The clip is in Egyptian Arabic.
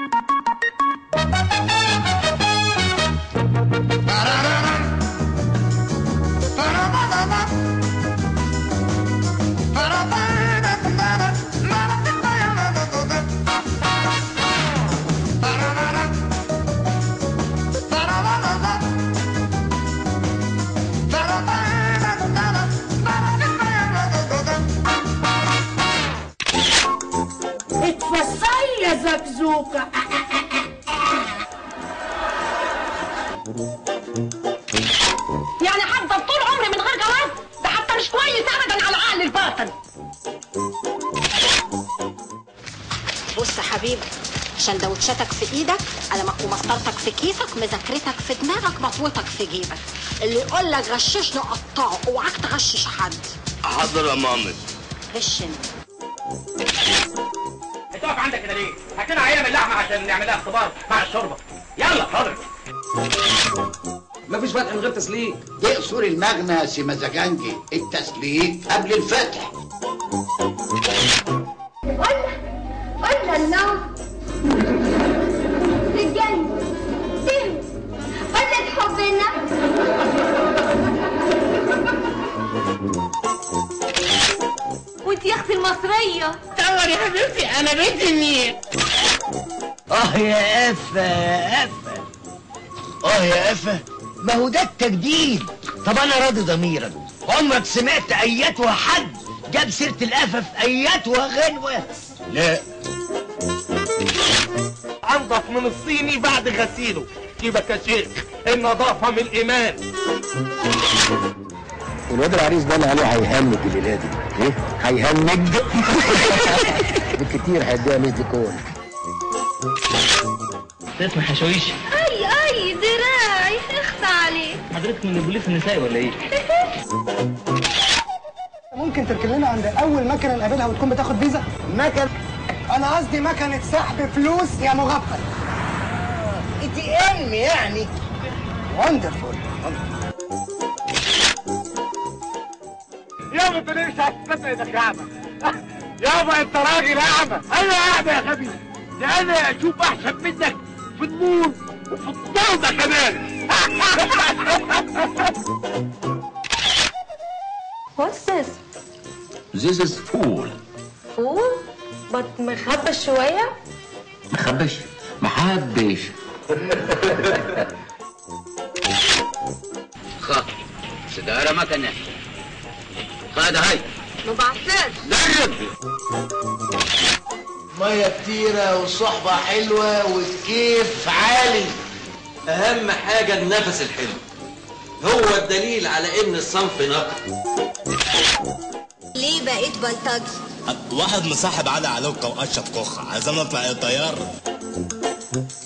اتفصلي يا زكزوكة يعني هفضل طول عمري من غير جواز ده حتى مش كويس ابدا على العقل الباطن بص يا حبيبي سندوتشاتك في ايدك قلمك ومسطرتك في كيسك مذاكرتك في دماغك مطوتك في جيبك اللي يقول لك غششني قطعه اوعاك تغشش حد حاضر يا مامي غش انت انت واقف عندك كده ليه؟ هات لنا عينه من اللحمه عشان نعمل لها اختبار مع الشوربه يلا حاضر مفيش فتح من غير تسليك تقصر المغنى يا سي مزاجنجي التسليك قبل الفتح قلنا قلنا النوم الجنة سم قلنا حبنا وانت يا اختي المصرية تصور يا حبيبتي انا بنت مين اه يا قفة يا قفة اه يا قفة ما هو ده التجديد طب انا راضي ضميرا عمرك سمعت اياتها حد جاب سيرة القفة في اياتها غنوة لا انضف من الصيني بعد غسيله سيبك يا شيخ النظافه من الايمان الواد العريس ده اللي عليه هيهنج الليله دي ايه هيهنج بالكتير هيديها 100 كون اسمه حشويش اي اي دراعي اخفى عليه حضرتك من البوليس النسائي ولا ايه؟ ممكن تركن لنا عند اول مكنه نقابلها وتكون بتاخد فيزا مكن انا قصدي مكنه سحب فلوس يا مغفل اي تي ام يعني وندرفول يابا انت ليه مش هتستنى انك اعمى يابا انت راجل اعمى انا اعمى يا غبي ده انا اشوف احسن منك في النور وفي الضوضه كمان What's this? This is fool Fool? but مخبش شوية؟ محبش محبش خ سيجارة مكنة خد هاي ما بعرفش جرب ميه كتيرة وصحبة حلوة والكيف عالي اهم حاجه النفس الحلو هو الدليل على ان الصنف نقي ليه بقيت بلطجي؟ واحد مصاحب علي علوكة وقشط كخة عايزين نطلع الطيارة